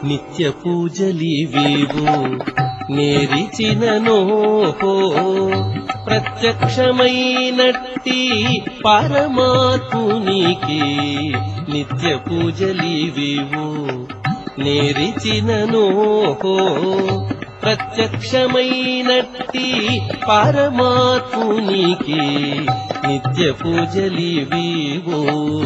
నిత్య పూజలివివు నేరిచిననోహో ప్రత్యక్షమైనట్టి పరమాత్మునికి నిత్య పూజలివివు నేరిచిననోహో ప్రత్యక్షమైనట్టి పరమాత్మునికి నిత్య పూజలివివో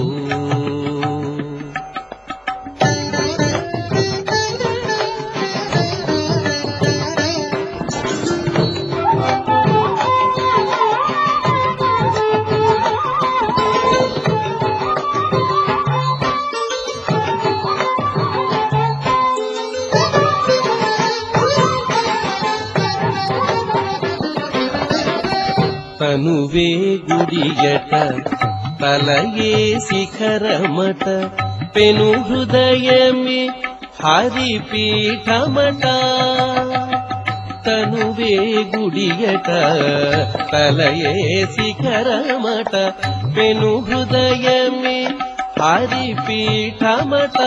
తనువే గుడియట తలయే శిఖరమట పెను హృదయమే హరిపీఠమట తనువే గుడియట తలయే శిఖరమట పెను హృదయమే హరిపీఠమట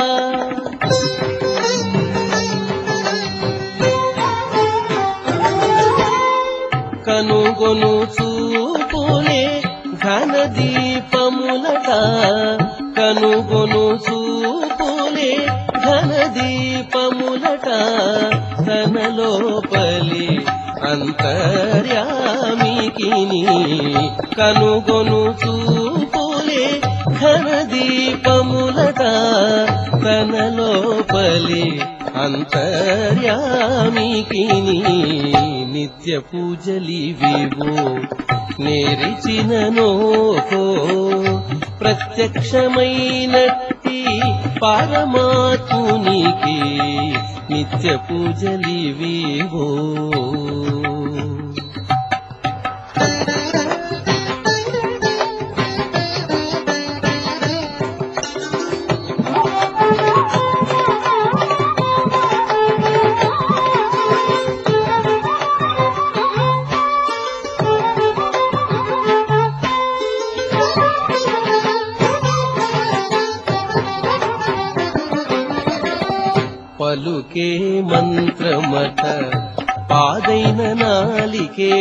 కనుగొను చూపులే ఘన దీపములట కనుగొను చూపులే ఘన దీపములట తన లోపలి అంతర్యామికి కనుగొను చూపులే ఘన దీపములట తన లోపలి అంతర్యామికి నిత్య పూజలివివో నేరిచిననోహో ప్రత్యక్షమైనట్టి పరమాత్మునికి నిత్య పూజలివివో పలుకే మంత్రమట పాదైన నాలికే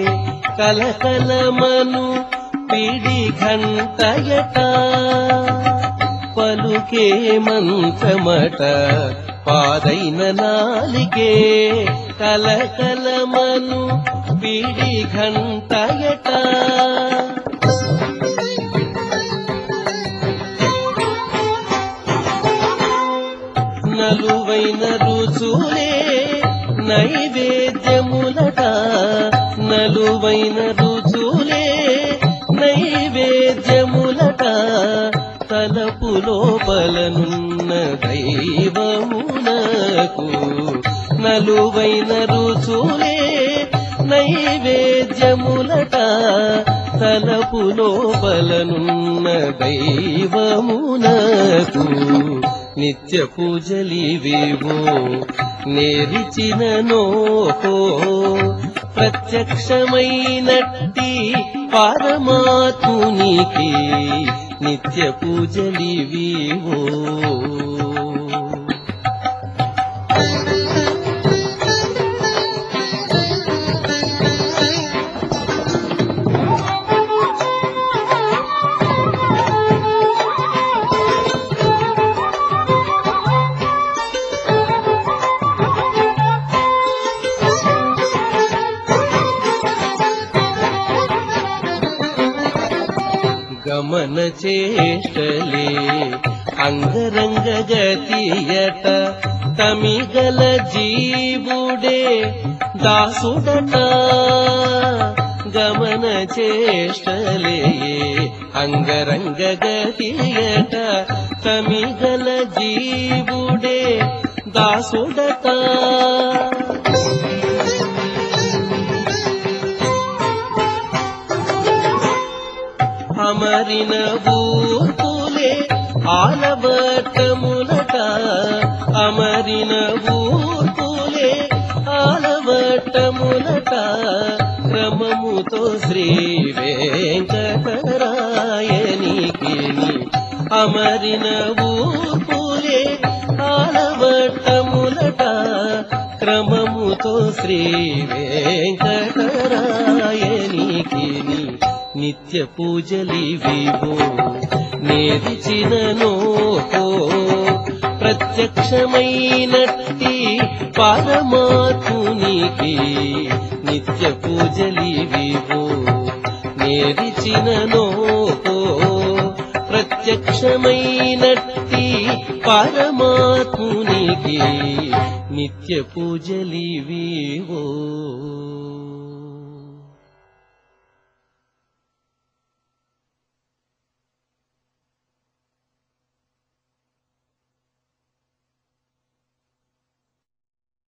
కలకలమను పిడి ఘంటయట పలుకే మంత్రమట పాదైన నాలికే కలకలమను పిడి ఘంటయట నలువైన రుచులే నైవేద్యములట నలువైన రుచులే నైవేద్యములట తలపు లోపలనున్న దైవమునకు నలువైన రుచులే నైవేద్యములట తలపు లోపలనున్న దైవమునకు నిత్య పూజలివివో నేరిచిననోహో ప్రత్యక్షమైనట్టి పరమాత్మునికి నిత్య పూజలివివో గమన చేష్టలే అంగరంగ గతియట తమిగల జీవుడే దాసుడట గమన చేష్టలే అంగరంగ గతియట తమిగల జీవుడే దాసుడట అమరిన ఊర్పులే ఆలవట్టములట అమరిన ఊర్పులే ఆలవట్టములట క్రమముతో శ్రీ వెంకటరాయనికి అమరిన ఊర్పులే ఆలవట్టములట మొట్టములట క్రమముతో శ్రీ వెంకటరాయనికి నిత్య పూజలివివో నేరిచిన నోకో ప్రత్యక్షమైనట్టి పరమాత్మునికి నిత్య పూజలివివో నేరిచిన నోకో ప్రత్యక్షమైనట్టి పరమాత్మునికి నిత్య పూజలివివో